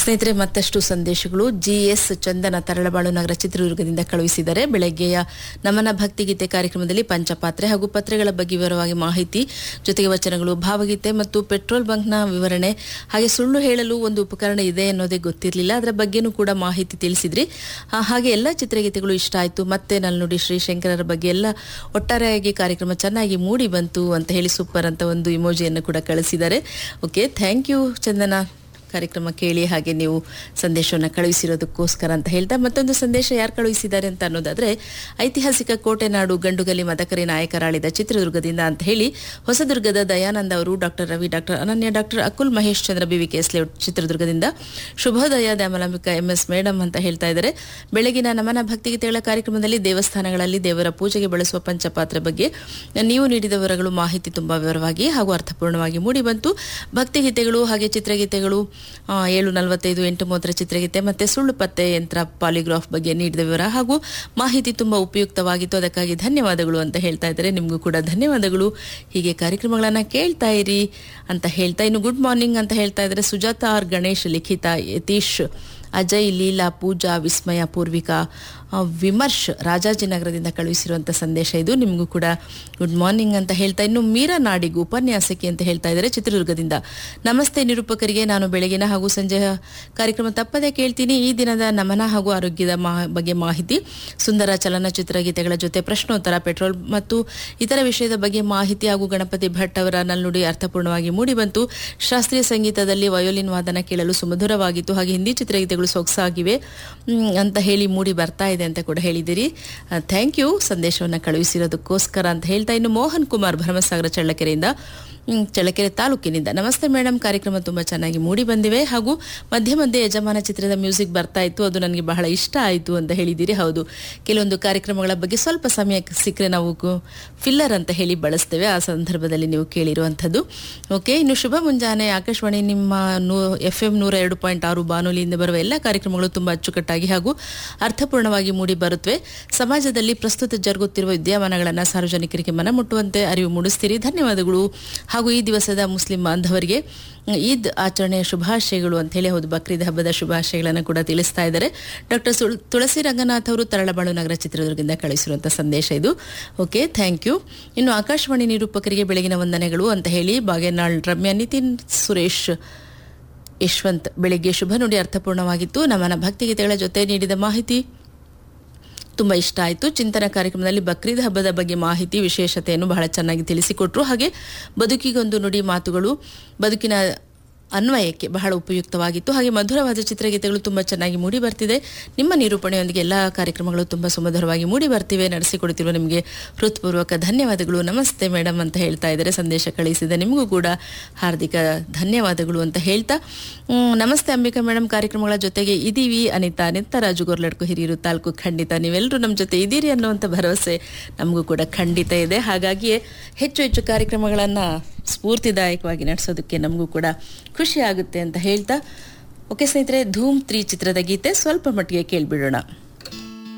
ಸ್ನೇಹಿತರೆ ಮತ್ತಷ್ಟು ಸಂದೇಶಗಳು ಜಿಎಸ್ ಚಂದನ ತರಳಬಾಳು ನಗರ ಚಿತ್ರದುರ್ಗದಿಂದ ಕಳುಹಿಸಿದ್ದಾರೆ ಬೆಳಗ್ಗೆಯ ನಮನ ಭಕ್ತಿಗೀತೆ ಕಾರ್ಯಕ್ರಮದಲ್ಲಿ ಪಂಚಪಾತ್ರೆ ಹಾಗೂ ಪತ್ರೆಗಳ ಬಗ್ಗೆ ವಿವರವಾಗಿ ಮಾಹಿತಿ ಜೊತೆಗೆ ವಚನಗಳು ಭಾವಗೀತೆ ಮತ್ತು ಪೆಟ್ರೋಲ್ ಬಂಕ್ನ ವಿವರಣೆ ಹಾಗೆ ಸುಳ್ಳು ಹೇಳಲು ಒಂದು ಉಪಕರಣ ಇದೆ ಅನ್ನೋದೇ ಗೊತ್ತಿರಲಿಲ್ಲ ಅದರ ಬಗ್ಗೆನೂ ಕೂಡ ಮಾಹಿತಿ ತಿಳಿಸಿದ್ರಿ ಆ, ಹಾಗೆ ಎಲ್ಲ ಚಿತ್ರಗೀತೆಗಳು ಇಷ್ಟ ಆಯಿತು ಮತ್ತೆ ನಲ್ನುಡಿ ಶ್ರೀಶಂಕರರ ಬಗ್ಗೆ ಎಲ್ಲ ಒಟ್ಟಾರೆಯಾಗಿ ಕಾರ್ಯಕ್ರಮ ಚೆನ್ನಾಗಿ ಮೂಡಿ ಬಂತು ಅಂತ ಹೇಳಿ ಸೂಪರ್ ಅಂತ ಒಂದು ಇಮೋಜಿಯನ್ನು ಕೂಡ ಕಳಿಸಿದ್ದಾರೆ ಓಕೆ ಥ್ಯಾಂಕ್ ಯು ಚಂದನ ಕಾರ್ಯಕ್ರಮ ಕೇಳಿ ಹಾಗೆ ನೀವು ಸಂದೇಶವನ್ನು ಕಳುಹಿಸಿರೋದಕ್ಕೋಸ್ಕರ ಅಂತ ಹೇಳ್ತಾ ಮತ್ತೊಂದು ಸಂದೇಶ ಯಾರು ಕಳುಹಿಸಿದ್ದಾರೆ ಅಂತ ಅನ್ನೋದಾದ್ರೆ ಐತಿಹಾಸಿಕ ಕೋಟೆನಾಡು ಗಂಡುಗಲಿ ಮದಕರಿ ನಾಯಕರಾಳಿದ ಚಿತ್ರದುರ್ಗದಿಂದ ಅಂತ ಹೇಳಿ ಹೊಸದುರ್ಗದ ದಯಾನಂದ ಅವರು doctor Ravi doctor Ananya doctor Akul Mahesh Chandra B V K layout ಚಿತ್ರದುರ್ಗದಿಂದ ಶುಭೋದಯ ದ್ಯಾಮಲಾಂಬಿಕಾ ಎಂ ಎಸ್ ಮೇಡಮ್ ಅಂತ ಹೇಳ್ತಾ ಇದ್ದಾರೆ ಬೆಳಗಿನ ನಮನ ಭಕ್ತಿಗೀತೆಗಳ ಕಾರ್ಯಕ್ರಮದಲ್ಲಿ ದೇವಸ್ಥಾನಗಳಲ್ಲಿ ದೇವರ ಪೂಜೆಗೆ ಬಳಸುವ ಪಂಚಪಾತ್ರೆ ಬಗ್ಗೆ ನೀವು ನೀಡಿದ ವಿವರಗಳು ಮಾಹಿತಿ ತುಂಬಾ ವಿವರವಾಗಿ ಹಾಗೂ ಅರ್ಥಪೂರ್ಣವಾಗಿ ಮೂಡಿಬಂತು ಭಕ್ತಿಗೀತೆಗಳು ಹಾಗೆ ಚಿತ್ರಗೀತೆಗಳು ಆ, ಏಳು ನಲವತ್ತೈದು ಎಂಟು ಮೂವತ್ತರ ಚಿತ್ರಗೀತೆ ಮತ್ತೆ ಸುಳ್ಳು ಪತ್ತೆ ಯಂತ್ರ ಪಾಲಿಗ್ರಾಫ್ ಬಗ್ಗೆ ನೀಡಿದ ವಿವರ ಹಾಗೂ ಮಾಹಿತಿ ತುಂಬಾ ಉಪಯುಕ್ತವಾಗಿತ್ತು ಅದಕ್ಕಾಗಿ ಧನ್ಯವಾದಗಳು ಅಂತ ಹೇಳ್ತಾ ಇದ್ದಾರೆ ನಿಮಗೂ ಕೂಡ ಧನ್ಯವಾದಗಳು ಹೀಗೆ ಕಾರ್ಯಕ್ರಮಗಳನ್ನ ಕೇಳ್ತಾ ಇರಿ ಅಂತ ಹೇಳ್ತಾ ಇನ್ನು ಗುಡ್ ಮಾರ್ನಿಂಗ್ ಅಂತ ಹೇಳ್ತಾ ಇದ್ದಾರೆ ಸುಜಾತ ಆರ್ ಗಣೇಶ್ ಲಿಖಿತ ಯತೀಶ್ ಅಜಯ್ ಲೀಲಾ ಪೂಜಾ ವಿಸ್ಮಯ ಪೂರ್ವಿಕಾ ಆ, ವಿಮರ್ಶ್ ರಾಜಾಜಿನಗರದಿಂದ ಕಳುಹಿಸಿರುವಂಥ ಸಂದೇಶ ಇದು ನಿಮಗೂ ಕೂಡ ಗುಡ್ ಮಾರ್ನಿಂಗ್ ಅಂತ ಹೇಳ್ತಾ ಇನ್ನು ಮೀರಾ ನಾಡಿಗೂ ಉಪನ್ಯಾಸಕಿ ಅಂತ ಹೇಳ್ತಾ ಇದ್ದಾರೆ ಚಿತ್ರದುರ್ಗದಿಂದ ನಮಸ್ತೆ ನಿರೂಪಕರಿಗೆ ನಾನು ಬೆಳಗಿನ ಹಾಗೂ ಸಂಜೆಯ ಕಾರ್ಯಕ್ರಮ ತಪ್ಪದೇ ಕೇಳ್ತೀನಿ ಈ ದಿನದ ನಮನ ಹಾಗೂ ಆರೋಗ್ಯದ ಮಾ- ಬಗ್ಗೆ ಮಾಹಿತಿ ಸುಂದರ ಚಲನಚಿತ್ರ ಗೀತೆಗಳ ಜೊತೆ ಪ್ರಶ್ನೋತ್ತರ ಪೆಟ್ರೋಲ್ ಮತ್ತು ಇತರ ವಿಷಯದ ಬಗ್ಗೆ ಮಾಹಿತಿ ಹಾಗೂ ಗಣಪತಿ ಭಟ್ ಅವರ ನಲ್ನುಡಿ ಅರ್ಥಪೂರ್ಣವಾಗಿ ಮೂಡಿಬಂತು ಶಾಸ್ತ್ರೀಯ ಸಂಗೀತದಲ್ಲಿ ವಯೋಲಿನ್ ವಾದನ ಕೇಳಲು ಸುಮಧುರವಾಗಿತ್ತು ಹಾಗೆ ಹಿಂದಿ ಚಿತ್ರಗೀತೆಗಳು ಸೊಗಸಾಗಿವೆ ಮ್, ಅಂತ ಹೇಳಿ ಮೂಡಿ ಬರ್ತಾ ಇದೆ ಅಂತ ಕೂಡ ಹೇಳಿದಿರಿ ಥ್ಯಾಂಕ್ ಯು ಸಂದೇಶವನ್ನು ಕಳುಹಿಸಿರೋದಕ್ಕೋಸ್ಕರ ಅಂತ ಹೇಳ್ತಾ ಇನ್ನು ಮೋಹನ್ ಕುಮಾರ್ ಭರಮಸಾಗರ ಚಳ್ಳಕೆರೆಯಿಂದ ಮ್, ಚಳ್ಳಕೆರೆ ತಾಲೂಕಿನಿಂದ ನಮಸ್ತೆ ಮೇಡಮ್ ಕಾರ್ಯಕ್ರಮ ತುಂಬ ಚೆನ್ನಾಗಿ ಮೂಡಿ ಬಂದಿವೆ ಹಾಗೂ ಮಧ್ಯೆ ಮಧ್ಯೆ ಯಜಮಾನ ಚಿತ್ರದ ಮ್ಯೂಸಿಕ್ ಬರ್ತಾ ಇತ್ತು ಅದು ನನಗೆ ಬಹಳ ಇಷ್ಟ ಆಯಿತು ಅಂತ ಹೇಳಿದ್ದೀರಿ ಹೌದು ಕೆಲವೊಂದು ಕಾರ್ಯಕ್ರಮಗಳ ಬಗ್ಗೆ ಸ್ವಲ್ಪ ಸಮಯ ಸಿಕ್ಕರೆ ನಾವು ಫಿಲ್ಲರ್ ಅಂತ ಹೇಳಿ ಬಳಸ್ತೇವೆ ಆ ಸಂದರ್ಭದಲ್ಲಿ ನೀವು ಕೇಳಿರುವಂಥದ್ದು ಓಕೆ ಇನ್ನು ಶುಭ ಮುಂಜಾನೆ ಆಕಾಶವಾಣಿ ನಿಮ್ಮ ನೂ ಎಫ್ ಎಂ ನೂರ ಎರಡು ಪಾಯಿಂಟ್ ಆರು ಬಾನುಲಿಯಿಂದ ಬರುವ ಎಲ್ಲ ಕಾರ್ಯಕ್ರಮಗಳು ತುಂಬ ಅಚ್ಚುಕಟ್ಟಾಗಿ ಹಾಗೂ ಅರ್ಥಪೂರ್ಣವಾಗಿ ಮೂಡಿ ಬರುತ್ತವೆ ಸಮಾಜದಲ್ಲಿ ಪ್ರಸ್ತುತ ಜರುಗುತ್ತಿರುವ ವಿದ್ಯಮಾನಗಳನ್ನು ಸಾರ್ವಜನಿಕರಿಗೆ ಮನಮುಟ್ಟುವಂತೆ ಅರಿವು ಮೂಡಿಸ್ತೀರಿ ಧನ್ಯವಾದಗಳು ಹಾಗೂ ಈ ದಿವಸದ ಮುಸ್ಲಿಂ ಬಾಂಧವರಿಗೆ ಈದ್ ಆಚರಣೆಯ ಶುಭಾಶಯಗಳು ಅಂತ ಹೇಳಿ ಹೌದು ಬಕ್ರೀದ್ ಹಬ್ಬದ ಶುಭಾಶಯಗಳನ್ನು ಕೂಡ ತಿಳಿಸ್ತಾ ಇದ್ದಾರೆ ಡಾಕ್ಟರ್ ಸುಳ್- ತುಳಸಿ ರಂಗನಾಥ್ ಅವರು ತರಳಬಾಳು ನಗರ ಚಿತ್ರದುರ್ಗದಿಂದ ಕಳಿಸಿರುವಂತಹ ಸಂದೇಶ ಇದು ಓಕೆ ಥ್ಯಾಂಕ್ ಯು ಇನ್ನು ಆಕಾಶವಾಣಿ ನಿರೂಪಕರಿಗೆ ಬೆಳಗಿನ ವಂದನೆಗಳು ಅಂತ ಹೇಳಿ ಬಾಗೇನಾಳ್ ರಮ್ಯಾ ನಿತಿನ್ ಸುರೇಶ್ ಯಶವಂತ್ ಬೆಳಿಗ್ಗೆ ಶುಭ ನುಡಿ ಅರ್ಥಪೂರ್ಣವಾಗಿತ್ತು ನಮನ ಭಕ್ತಿಗೀತೆಗಳ ಜೊತೆ ನೀಡಿದ ಮಾಹಿತಿ ತುಂಬ ಇಷ್ಟ ಆಯಿತು ಚಿಂತನ ಕಾರ್ಯಕ್ರಮದಲ್ಲಿ ಬಕ್ರೀದ್ ಹಬ್ಬದ ಬಗ್ಗೆ ಮಾಹಿತಿ ವಿಶೇಷತೆಯನ್ನು ಬಹಳ ಚೆನ್ನಾಗಿ ತಿಳಿಸಿಕೊಟ್ರು ಹಾಗೆ ಬದುಕಿಗೊಂದು ನುಡಿ ಮಾತುಗಳು ಬದುಕಿನ ಅನ್ವಯಕ್ಕೆ ಬಹಳ ಉಪಯುಕ್ತವಾಗಿತ್ತು ಹಾಗೆ ಮಧುರವಾದ ಚಿತ್ರಗೀತೆಗಳು ತುಂಬ ಚೆನ್ನಾಗಿ ಮೂಡಿ ಬರ್ತಿದೆ ನಿಮ್ಮ ನಿರೂಪಣೆಯೊಂದಿಗೆ ಎಲ್ಲ ಕಾರ್ಯಕ್ರಮಗಳು ತುಂಬ ಸುಮಧುರವಾಗಿ ಮೂಡಿ ಬರ್ತಿವೆ ನಡೆಸಿಕೊಡುತ್ತಿರುವ ನಿಮಗೆ ಹೃತ್ಪೂರ್ವಕ ಧನ್ಯವಾದಗಳು ನಮಸ್ತೆ ಮೇಡಮ್ ಅಂತ ಹೇಳ್ತಾ ಇದ್ದಾರೆ ಸಂದೇಶ ಕಳಿಸಿದೆ ನಿಮಗೂ ಕೂಡ ಹಾರ್ದಿಕ ಧನ್ಯವಾದಗಳು ಅಂತ ಹೇಳ್ತಾ ಮ್, ನಮಸ್ತೆ ಅಂಬಿಕಾ ಮೇಡಮ್ ಕಾರ್ಯಕ್ರಮಗಳ ಜೊತೆಗೆ ಇದೀವಿ ಅನಿತಾ ನಿತ್ತರಾಜು ಗೊರ್ಲಡ್ಕು ಹಿರಿಯೂರು ತಾಲೂಕು ಖಂಡಿತ ನೀವೆಲ್ಲರೂ ನಮ್ಮ ಜೊತೆ ಇದ್ದೀರಿ ಅನ್ನುವಂಥ ಭರವಸೆ ನಮಗೂ ಕೂಡ ಖಂಡಿತ ಇದೆ ಹಾಗಾಗಿಯೇ ಹೆಚ್ಚು ಹೆಚ್ಚು ಕಾರ್ಯಕ್ರಮಗಳನ್ನು ಸ್ಫೂರ್ತಿದಾಯಕವಾಗಿ ನಡೆಸೋದಕ್ಕೆ ನಮಗೂ ಕೂಡ ಖುಷಿ ಆಗುತ್ತೆ ಅಂತ ಹೇಳ್ತಾ ಓಕೆ ಸ್ನೇಹಿತರೆ ಧೂಮ್ ತ್ರೀ ಚಿತ್ರದ ಗೀತೆ ಸ್ವಲ್ಪ ಮಟ್ಟಿಗೆ ಕೇಳಿಬಿಡೋಣ